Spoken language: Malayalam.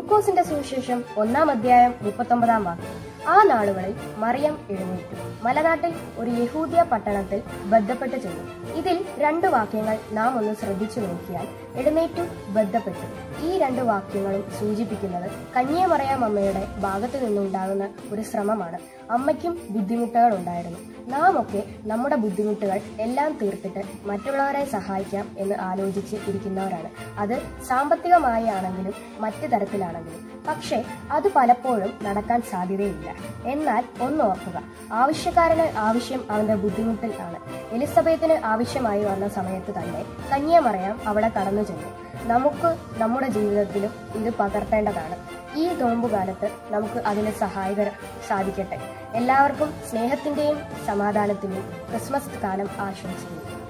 ലൂക്കോസിന്റെ സുവിശേഷം ഒന്നാം അധ്യായം മുപ്പത്തൊമ്പതാം വാക്യം ആ നാളുകളിൽ മറിയം എഴുന്നേറ്റു മലനാട്ടിൽ ഒരു യഹൂദ്യ പട്ടണത്തിൽ ബന്ധപ്പെട്ട് ചെന്നു ഇതിൽ രണ്ട് വാക്യങ്ങൾ നാം ഒന്ന് ശ്രദ്ധിച്ചു നോക്കിയാൽ എഴുന്നേറ്റു ബന്ധപ്പെട്ടു ഈ രണ്ട് വാക്യങ്ങളും സൂചിപ്പിക്കുന്നത് കന്യാമറിയാം അമ്മയുടെ ഭാഗത്തു നിന്നുണ്ടാകുന്ന ഒരു ശ്രമമാണ് അമ്മയ്ക്കും ബുദ്ധിമുട്ടുകൾ ഉണ്ടായിരുന്നു നാം ഒക്കെ നമ്മുടെ ബുദ്ധിമുട്ടുകൾ എല്ലാം തീർത്തിട്ട് മറ്റുള്ളവരെ സഹായിക്കാം എന്ന് ആലോചിച്ച് ഇരിക്കുന്നവരാണ് അത് സാമ്പത്തികമായി ആണെങ്കിലും മറ്റു തരത്തിലാണെങ്കിലും പക്ഷേ അത് പലപ്പോഴും നടക്കാൻ സാധ്യതയില്ല എന്നാൽ ഒന്ന് ഓർക്കുക ആവശ്യക്കാരന് ആവശ്യം അവന്റെ ബുദ്ധിമുട്ടിൽ ആണ് എലിസബത്തിന് ആവശ്യമായി വന്ന സമയത്ത് തന്നെ കന്യാമറിയാം അവിടെ കടന്നു ചെന്നു നമുക്ക് നമ്മുടെ ജീവിതത്തിലും ഇത് പകർത്തേണ്ടതാണ് ഈ നോമ്പുകാലത്ത് നമുക്ക് അതിന് സഹായകര സാധിക്കട്ടെ എല്ലാവർക്കും സ്നേഹത്തിന്റെയും സമാധാനത്തിന്റെയും ക്രിസ്മസ് കാലം ആശംസിക്കുന്നു